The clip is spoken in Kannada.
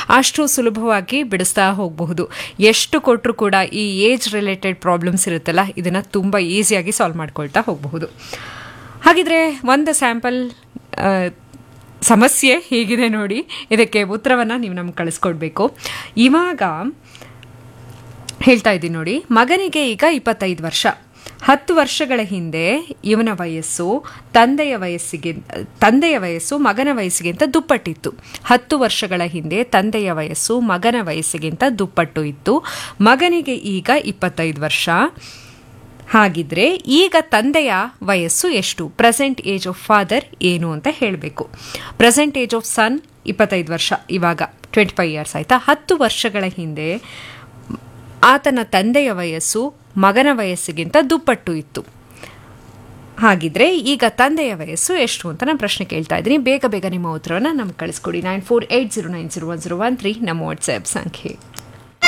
ಅಷ್ಟು ಸುಲಭವಾಗಿ ಬಿಡಿಸ್ತಾ ಹೋಗಬಹುದು ಎಷ್ಟು ಕೊಟ್ಟರು ಕೂಡ ಈ ಏಜ್ ರಿಲೇಟೆಡ್ ಪ್ರಾಬ್ಲಮ್ಸ್ ಇರುತ್ತಲ್ಲ ಇದನ್ನು ತುಂಬ ಈಸಿಯಾಗಿ ಸಾಲ್ವ್ ಮಾಡ್ಕೊಳ್ತಾ ಹೋಗಬಹುದು ಹಾಗಿದ್ರೆ ಒಂದು ಸ್ಯಾಂಪಲ್ ಸಮಸ್ಯೆ ಹೀಗಿದೆ ನೋಡಿ ಇದಕ್ಕೆ ಉತ್ತರವನ್ನು ನೀವು ನಮ್ಗೆ ಕಳಿಸ್ಕೊಡ್ಬೇಕು ಇವಾಗ ಹೇಳ್ತಾ ಇದ್ದೀನಿ ನೋಡಿ ಮಗನಿಗೆ ಈಗ ಇಪ್ಪತ್ತೈದು ವರ್ಷ ಹತ್ತು ವರ್ಷಗಳ ಹಿಂದೆ ಇವನ ವಯಸ್ಸು ತಂದೆಯ ವಯಸ್ಸಿಗೆ ತಂದೆಯ ವಯಸ್ಸು ಮಗನ ವಯಸ್ಸಿಗಿಂತ ದುಪ್ಪಟ್ಟಿತ್ತು ಹತ್ತು ವರ್ಷಗಳ ಹಿಂದೆ ತಂದೆಯ ವಯಸ್ಸು ಮಗನ ವಯಸ್ಸಿಗಿಂತ ದುಪ್ಪಟ್ಟು ಇತ್ತು ಮಗನಿಗೆ ಈಗ ಇಪ್ಪತ್ತೈದು ವರ್ಷ ಹಾಗಿದ್ರೆ ಈಗ ತಂದೆಯ ವಯಸ್ಸು ಎಷ್ಟು ಪ್ರೆಸೆಂಟ್ ಏಜ್ ಆಫ್ ಫಾದರ್ ಏನು ಅಂತ ಹೇಳಬೇಕು ಪ್ರೆಸೆಂಟ್ ಏಜ್ ಆಫ್ ಸನ್ ಇಪ್ಪತ್ತೈದು ವರ್ಷ ಇವಾಗ ಟ್ವೆಂಟಿ ಫೈವ್ ಇಯರ್ಸ್ ಆಯಿತಾ ಹತ್ತು ವರ್ಷಗಳ ಹಿಂದೆ ಆತನ ತಂದೆಯ ವಯಸ್ಸು ಮಗನ ವಯಸ್ಸಿಗಿಂತ ದುಪ್ಪಟ್ಟು ಇತ್ತು ಹಾಗಿದ್ರೆ ಈಗ ತಂದೆಯ ವಯಸ್ಸು ಎಷ್ಟು ಅಂತ ನಾನು ಪ್ರಶ್ನೆ ಕೇಳ್ತಾ ಇದ್ದೀನಿ ಬೇಗ ಬೇಗ ನಿಮ್ಮ ಉತ್ತರವನ್ನು ನಮ್ಗೆ ಕಳಿಸ್ಕೊಡಿ nine four eight zero nine zero one zero one three ನಮ್ಮ ವಾಟ್ಸ್ಆ್ಯಪ್ ಸಂಖ್ಯೆ